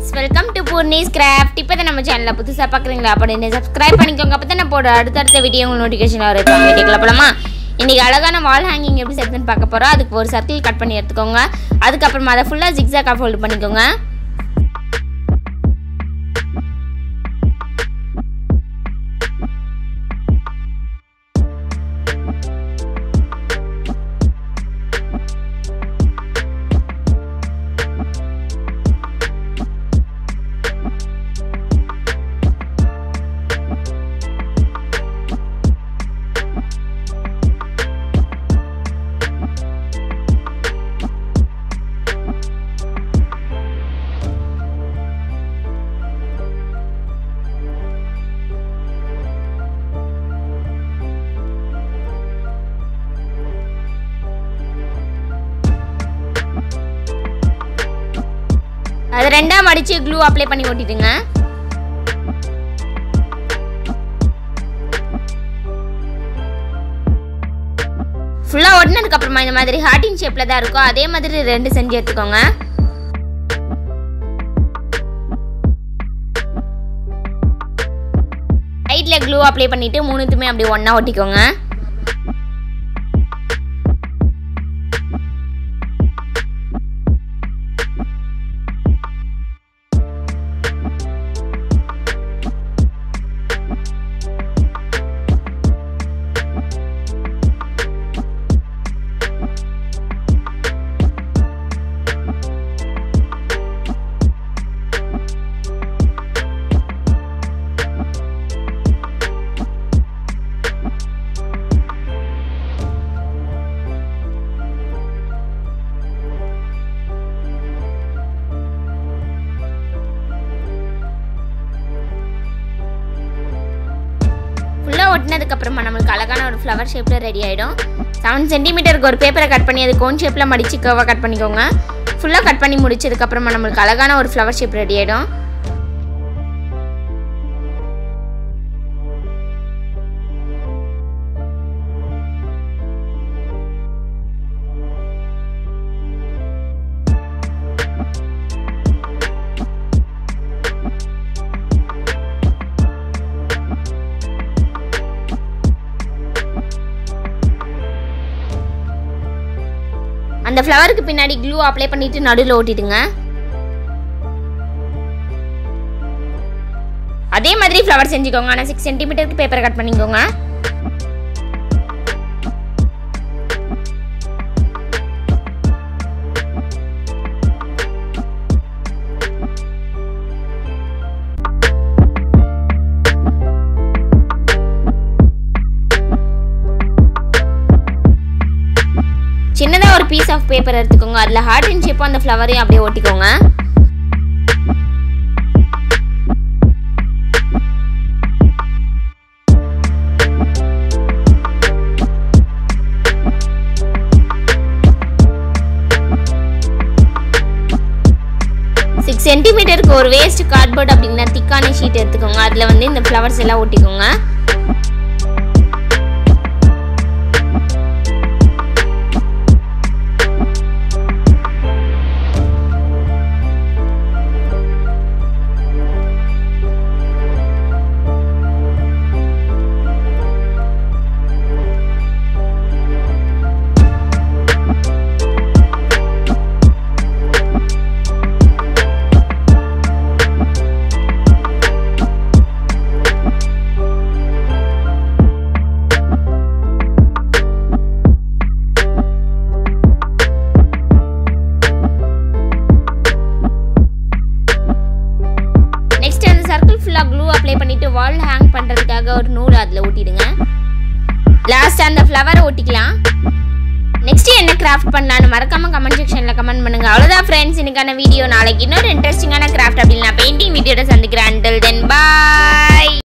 friends welcome to Poorni's craft இப்போ தான் நம்ம சேனலில் புதுசாக பார்க்குறீங்களா அப்படின்னு சப்ஸ்கிரைப் பண்ணிக்கோங்க அப்போ தான் நான் போட அடுத்தடுத்த வீடியோ உங்களுக்கு நோட்டிஃபிகேஷன் வரும் வீடியோக்குள்ள போலாமா இன்றைக்கி அழகான வால் ஹேங்கிங் எப்படி செட்னு பார்க்க போகிறோம் அதுக்கு ஒரு சர்க்கிள் கட் பண்ணி எடுத்துக்கோங்க அதுக்கப்புறமா அதை ஃபுல்லாக ஜிக்ஸாக்காக ஃபோல்டு பண்ணிக்கோங்க அது ரெண்டாக மடித்து க்ளூ அப்ளை பண்ணி ஓட்டிடுங்க ஃபுல்லாக ஒட்டினதுக்கு அப்புறமா இந்த மாதிரி ஹார்டின் ஷேப்பில் தான் இருக்கும் அதே மாதிரி ரெண்டு செஞ்சு எடுத்துக்கோங்க சைடில் க்ளூ அப்ளை பண்ணிவிட்டு மூணுத்துமே அப்படியே ஒன்றா ஒட்டிக்கோங்க ஃபுல்லாக ஒட்டினதுக்கு அப்புறமா நம்மளுக்கு அழகான ஒரு ஃப்ளவர் ஷேப்பில் ரெடி ஆகிடும் செவன் சென்டிமீட்டருக்கு ஒரு பேப்பரை கட் பண்ணி அது கோன் ஷேப்பில் மடித்து கர்வாக கட் பண்ணிக்கோங்க ஃபுல்லாக கட் பண்ணி முடிச்சதுக்கப்புறமா நம்மளுக்கு அழகான ஒரு ஃப்ளவர் ஷேப் ரெடி ஆகிடும் அந்த ஃப்ளவருக்கு பின்னாடி க்ளூ அப்ளை பண்ணிட்டு நடுவில் ஓட்டிடுங்க அதே மாதிரி ஃப்ளவர் செஞ்சுக்கோங்க ஆனால் சிக்ஸ் சென்டிமீட்டருக்கு பேப்பரை கட் பண்ணிக்கோங்க சின்னதாக ஒரு பீஸ் ஆஃப் பேப்பர் எடுத்துக்கோங்க அதில் ஹார்ட் அண்ட் ஷேப்பும் அந்த ஃப்ளவரையும் அப்படியே ஒட்டிக்கோங்க சிக்ஸ் சென்டிமீட்டருக்கு ஒரு வேஸ்ட் கார்ட்போர்ட் அப்படின்னா திக்கான ஷீட் எடுத்துக்கோங்க அதில் வந்து இந்த ஃப்ளவர்ஸ் எல்லாம் ஒட்டிக்கோங்க நெக்ஸ்ட் அந்த சர்க்கிள் ஃபுல்லாக க்ளூ அப்ளை பண்ணிட்டு வால் ஹேங் பண்ணுறதுக்காக ஒரு நூல் அதில் ஒட்டிடுங்க லாஸ்ட் அந்த ஃப்ளவரை ஒட்டிக்கலாம் நெக்ஸ்ட் என்ன கிராஃப்ட் பண்ணலான்னு மறக்காம கமெண்ட் செக்ஷனில் கமெண்ட் பண்ணுங்க அவ்வளோதான் ஃப்ரெண்ட்ஸ் இன்னைக்கான வீடியோ நாளைக்கு இன்னொரு இன்ட்ரெஸ்டிங்கான கிராஃப்ட் அப்படின்னு நான் பெயிண்டிங் வீடியோட சந்திக்கிறேன் அண்டில் தென் பாய்